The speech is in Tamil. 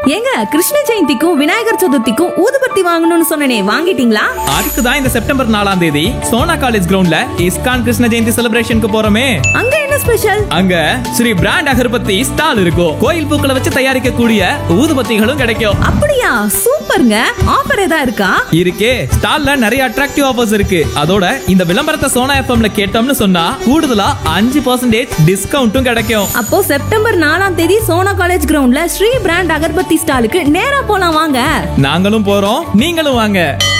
ஏங்க கிருஷ்ண ஜெயந்திக்கும் விநாயகர் சதுர்த்திக்கும் ஊதுபத்தி வாங்கணும்னு சொன்னனே வாங்கிட்டீங்களா அதுக்கு தான் இந்த செப்டம்பர் நாலாம் தேதி சோனா காலேஜ் கிரவுண்ட்ல இஸ்கான் கிருஷ்ண ஜெயந்தி செலிப்ரேஷனுக்கு போறோமே அங்க என்ன ஸ்பெஷல் அங்க ஸ்ரீ பிராண்ட் அகர்பத்தி ஸ்டால் இருக்கும் கோயில் பூக்களை வச்சு தயாரிக்கக்கூடிய ஊதுபத்திகளும் கிடைக்கும் அப்படியா சூப்பர்ங்க ஆஃபர் ஏதா இருக்கா இருக்கே ஸ்டால்ல நிறைய அட்ராக்டிவ் ஆஃபர்ஸ் இருக்கு அதோட இந்த விளம்பரத்தை சோனா எஃப்எம்ல கேட்டோம்னு சொன்னா கூடுதலா அஞ்சு பர்சன்டேஜ் டிஸ்கவுண்ட்டும் கிடைக்கும் அப்போ செப்டம்பர் நாலாம் தேதி சோனா காலேஜ் கிரவுண்ட்ல ஸ்ரீ பிராண்ட் அகர்பத்தி ஸ்டாலுக்கு நேரா போலாம் வாங்க நாங்களும் போறோம் நீங்களும் வாங்க